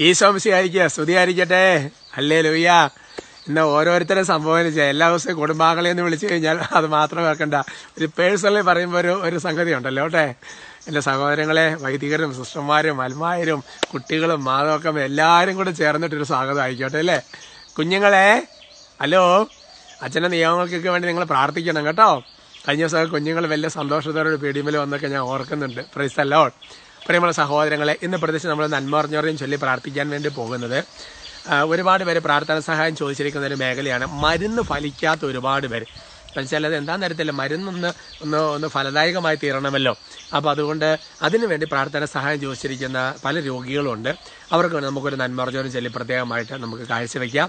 ഈശോംശിയായിരിക്കുക സ്തുതിയായിരിക്കട്ടെ അല്ലേ ലൂയ്യ ഇന്ന് ഓരോരുത്തരെ സംബോധന എല്ലാ ദിവസവും കുടുംബാംഗങ്ങളെ എന്ന് വിളിച്ചു കഴിഞ്ഞാൽ അത് മാത്രം വെക്കണ്ട ഒരു പേഴ്സണലി പറയുമ്പോൾ ഒരു ഒരു സംഗതി ഉണ്ടല്ലോ കേട്ടെ എൻ്റെ സഹോദരങ്ങളെ വൈദികരും സിസ്റ്റർമാരും അൽമായരും കുട്ടികളും മാതവക്കം എല്ലാവരും കൂടെ ചേർന്നിട്ടൊരു സ്വാഗതം ആയിക്കോട്ടെ അല്ലേ കുഞ്ഞുങ്ങളെ ഹലോ അച്ഛൻ്റെ നിയമങ്ങൾക്കൊക്കെ വേണ്ടി നിങ്ങൾ പ്രാർത്ഥിക്കണം കേട്ടോ കഴിഞ്ഞ ദിവസം കുഞ്ഞുങ്ങൾ വലിയ സന്തോഷത്തോടെ പീഡിയമിൽ വന്നൊക്കെ ഞാൻ ഓർക്കുന്നുണ്ട് പ്രൈസ് അല്ലോ പ്രിയമുള്ള സഹോദരങ്ങളെ ഇന്ന് പ്രത്യേകിച്ച് നമ്മൾ നന്മ അറിഞ്ഞവരെയും ചൊല്ലി പ്രാർത്ഥിക്കാൻ വേണ്ടി പോകുന്നത് ആ, ഒരുപാട് പേര് പ്രാർത്ഥന സഹായം ചോദിച്ചിരിക്കുന്ന ഒരു മേഖലയാണ് മരുന്ന് ഫലിക്കാത്ത ഒരുപാട് പേര് വെച്ചാൽ അത് എന്താണെന്ന് അറിയത്തില്ല മരുന്നൊന്ന് ഒന്ന് ഒന്ന് ഫലദായകമായി തീരണമല്ലോ അപ്പോൾ അതുകൊണ്ട് അതിനു വേണ്ടി പ്രാർത്ഥന സഹായം ചോദിച്ചിരിക്കുന്ന പല രോഗികളുണ്ട് അവർക്ക് വേണ്ടി നമുക്കൊരു നന്മർജോനും ചൊല്ലി പ്രത്യേകമായിട്ട് നമുക്ക് കാഴ്ചവെക്കാം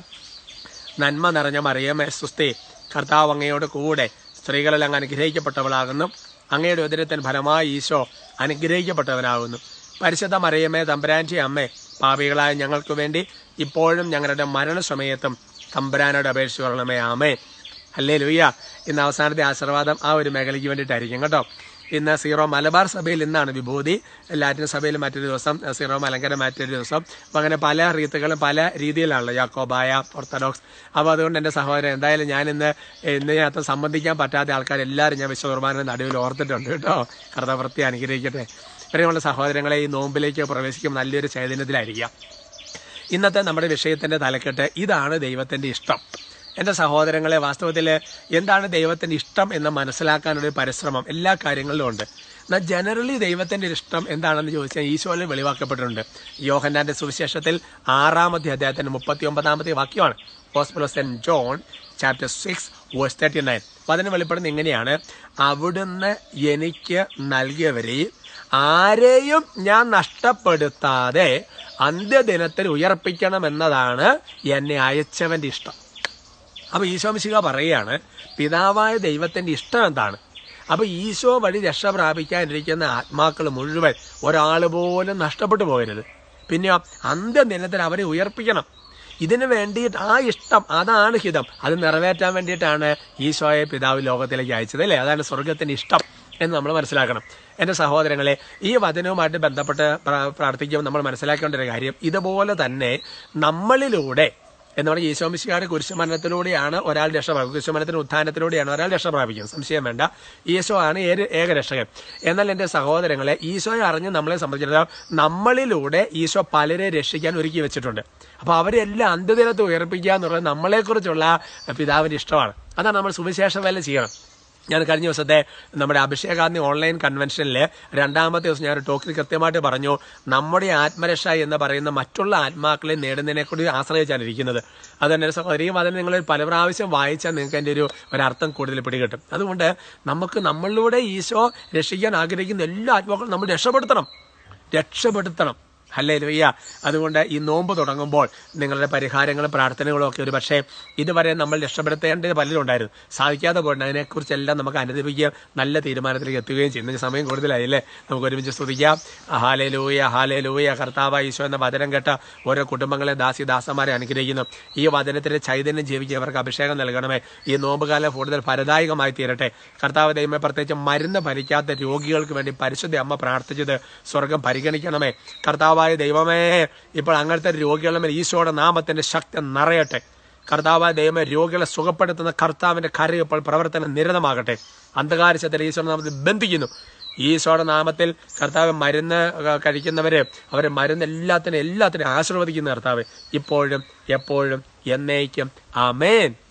നന്മ നിറഞ്ഞ മറിയമേ സുസ്തി കർത്താവ് അങ്ങയോട് കൂടെ സ്ത്രീകളിൽ അങ്ങ് അനുഗ്രഹിക്കപ്പെട്ടവളാകുന്നു അങ്ങയുടെ ഉദരത്തിന് ഫലമായി ഈശോ അനുഗ്രഹിക്കപ്പെട്ടവനാകുന്നു പരിശുദ്ധ മറിയമേ തമ്പുരാൻ്റെ അമ്മേ പാപികളായ ഞങ്ങൾക്ക് വേണ്ടി ഇപ്പോഴും ഞങ്ങളുടെ മരണസമയത്തും തമ്പുരാനോട് അപേക്ഷിച്ച് പറയണമേ ആമേ അല്ലേ ലൂയ്യ ഇന്ന് അവസാനത്തെ ആശീർവാദം ആ ഒരു മേഖലയ്ക്ക് വേണ്ടിയിട്ടായിരിക്കും കേട്ടോ ഇന്ന് സീറോ മലബാർ സഭയിൽ ഇന്നാണ് വിഭൂതി ലാറ്റിൻ സഭയിൽ മറ്റൊരു ദിവസം സീറോ മലങ്കര മറ്റൊരു ദിവസം അപ്പം അങ്ങനെ പല റീത്തുകളും പല രീതിയിലാണല്ലോ യാക്കോബായ ഓർത്തഡോക്സ് അപ്പോൾ അതുകൊണ്ട് എൻ്റെ സഹോദരൻ എന്തായാലും ഞാൻ ഇന്ന് ഇതിനകത്ത് സംബന്ധിക്കാൻ പറ്റാത്ത ആൾക്കാരെല്ലാവരും ഞാൻ വിശ്വ കുർബാന നടുവിൽ ഓർത്തിട്ടുണ്ട് കേട്ടോ കർത്തവൃത്തി അനുഗ്രഹിക്കട്ടെ പ്രിയമുള്ള സഹോദരങ്ങളെ ഈ നോമ്പിലേക്ക് പ്രവേശിക്കും നല്ലൊരു ചൈതന്യത്തിലായിരിക്കാം ഇന്നത്തെ നമ്മുടെ വിഷയത്തിന്റെ തലക്കെട്ട് ഇതാണ് ദൈവത്തിന്റെ ഇഷ്ടം എൻ്റെ സഹോദരങ്ങളെ വാസ്തവത്തിൽ എന്താണ് ദൈവത്തിന്റെ ഇഷ്ടം എന്ന് മനസ്സിലാക്കാനൊരു പരിശ്രമം എല്ലാ കാര്യങ്ങളിലും ഉണ്ട് എന്നാൽ ജനറലി ദൈവത്തിന്റെ ഒരു ഇഷ്ടം എന്താണെന്ന് ചോദിച്ചാൽ ഈശോയിൽ വെളിവാക്കപ്പെട്ടിട്ടുണ്ട് യോഹന്നാന്റെ സുവിശേഷത്തിൽ ആറാമത്തെ അദ്ദേഹത്തിന്റെ മുപ്പത്തി ഒമ്പതാമത്തെ വാക്യമാണ് hospital saint John chapter six verse thirty nine അപ്പം അതിന് വെളിപ്പെടുന്ന ഇങ്ങനെയാണ് അവിടുന്ന് എനിക്ക് നൽകിയവരെയും ആരെയും ഞാൻ നഷ്ടപ്പെടുത്താതെ അന്ത്യദിനത്തിൽ ഉയർപ്പിക്കണമെന്നതാണ് എന്നെ അയച്ചവന്റെ ഇഷ്ടം അപ്പൊ ഈശോമിശിക പറയുകയാണ് പിതാവായ ദൈവത്തിന്റെ ഇഷ്ടം എന്താണ് അപ്പൊ ഈശോ വഴി രക്ഷ പ്രാപിക്കാനിരിക്കുന്ന ആത്മാക്കൾ മുഴുവൻ ഒരാൾ പോലും നഷ്ടപ്പെട്ടു പോകരുത് പിന്നെയോ അന്ത്യദിനത്തിൽ അവരെ ഉയർപ്പിക്കണം ഇതിനു വേണ്ടിയിട്ട് ആ ഇഷ്ടം അതാണ് ഹിതം അത് നിറവേറ്റാൻ വേണ്ടിയിട്ടാണ് ഈശോയെ പിതാവ് ലോകത്തിലേക്ക് അയച്ചത് അല്ലേ അതാണ് സ്വർഗത്തിന്റെ ഇഷ്ടം എന്ന് നമ്മൾ മനസ്സിലാക്കണം എൻ്റെ സഹോദരങ്ങളെ ഈ വചനവുമായിട്ട് ബന്ധപ്പെട്ട് പ്ര- പ്രാർത്ഥിക്കുമ്പോൾ നമ്മൾ മനസ്സിലാക്കേണ്ട ഒരു കാര്യം ഇതുപോലെ തന്നെ നമ്മളിലൂടെ എന്ന് പറഞ്ഞാൽ ഈശോമിശിയുടെ കുരിശുമരണത്തിലൂടെയാണ് ഒരാൾ രക്ഷ പ്രാപിക്കുന്നത് കുരിശുമരണത്തിന് ഉത്ഥാനത്തിലൂടെയാണ് ഒരാൾ രക്ഷ പ്രാപിക്കുന്നത് സംശയം വേണ്ട ഈശോ ആണ് ഏക ഏക രക്ഷകൻ എന്നാൽ എൻ്റെ സഹോദരങ്ങളെ ഈശോയെ അറിഞ്ഞ് നമ്മളെ സംബന്ധിച്ചിടത്തോളം നമ്മളിലൂടെ ഈശോ പലരെ രക്ഷിക്കാൻ ഒരുക്കി വെച്ചിട്ടുണ്ട് അപ്പോൾ അവരെല്ലാം അന്ത്യദിനത്ത് ഉയർപ്പിക്കുക എന്നുള്ളത് നമ്മളെക്കുറിച്ചുള്ള പിതാവിൻ്റെ ഇഷ്ടമാണ് അതാണ് നമ്മൾ സുവിശേഷ വേല ചെയ്യണം ഞാൻ കഴിഞ്ഞ ദിവസത്തെ നമ്മുടെ അഭിഷേകാന്തി ഓൺലൈൻ കൺവെൻഷനിൽ രണ്ടാമത്തെ ദിവസം ഞാൻ ഒരു ടോക്കിൽ കൃത്യമായിട്ട് പറഞ്ഞു നമ്മുടെ ആത്മരക്ഷ എന്ന് പറയുന്ന മറ്റുള്ള ആത്മാക്കളെ നേടുന്നതിനെ കൂടി ആശ്രയിച്ചാണ് ഇരിക്കുന്നത് അതുതന്നെ ഒരു സഹോദരിയും അതിന് നിങ്ങൾ പല പ്രാവശ്യം വായിച്ചാൽ നിങ്ങൾക്ക് അതിൻ്റെ ഒരു ഒരർത്ഥം കൂടുതൽ പിടികിട്ടും അതുകൊണ്ട് നമുക്ക് നമ്മളിലൂടെ ഈശോ രക്ഷിക്കാൻ ആഗ്രഹിക്കുന്ന എല്ലാ ആത്മാക്കളും നമ്മൾ രക്ഷപ്പെടുത്തണം രക്ഷപ്പെടുത്തണം അല്ലേ ലുയ്യ അതുകൊണ്ട് ഈ നോമ്പ് തുടങ്ങുമ്പോൾ നിങ്ങളുടെ പരിഹാരങ്ങളും പ്രാർത്ഥനകളും ഒക്കെ ഒരു പക്ഷേ ഇതുവരെ നമ്മൾ രക്ഷപ്പെടുത്തേണ്ടത് പലരും ഉണ്ടായിരുന്നു സാധിക്കാതെ പോയിട്ട് അതിനെക്കുറിച്ചെല്ലാം നമുക്ക് അനുദപിക്കുകയും നല്ല തീരുമാനത്തിലേക്ക് എത്തുകയും ചെയ്യും ഇന്ന് സമയം കൂടുതലായില്ലേ നമുക്ക് ഒരുമിച്ച് സ്തുതിക്കാം ഹാലേ ലൂയ ഹാലേ ലൂയ കർത്താവ് ഈശോ എന്ന വചനം കേട്ട ഓരോ കുടുംബങ്ങളെ ദാസി ദാസന്മാരെ അനുഗ്രഹിക്കുന്നു ഈ വചനത്തിന്റെ ചൈതന്യം ജീവിക്കുക അവർക്ക് അഭിഷേകം നൽകണമേ ഈ നോമ്പുകാലം കൂടുതൽ ഫലദായകമായി തീരട്ടെ കർത്താവ് ദൈവമേ പ്രത്യേകിച്ച് മരുന്ന് ഭരിക്കാത്ത രോഗികൾക്ക് വേണ്ടി പരിശുദ്ധ അമ്മ പ്രാർത്ഥിച്ചത് സ്വർഗം പരിഗണിക്കണമേ കർത്താവായ ദൈവമേ ഇപ്പോൾ അങ്ങനത്തെ രോഗികളുടെ മേൽ ഈശോയുടെ നാമത്തിന്റെ ശക്തി നിറയട്ടെ കർത്താവായ ദൈവമേ രോഗികളെ സുഖപ്പെടുത്തുന്ന കർത്താവിന്റെ കര ഇപ്പോൾ പ്രവർത്തനം നിരതമാകട്ടെ അന്ധകാരശത്തിൽ ഈശോയുടെ നാമത്തിൽ ബന്ധിക്കുന്നു ഈശോയുടെ നാമത്തിൽ കർത്താവ് മരുന്ന് കഴിക്കുന്നവര് അവരെ മരുന്ന് എല്ലാത്തിനും എല്ലാത്തിനും ആശീർവദിക്കുന്ന കർത്താവ് ഇപ്പോഴും എപ്പോഴും എന്നേക്കും ആമേൻ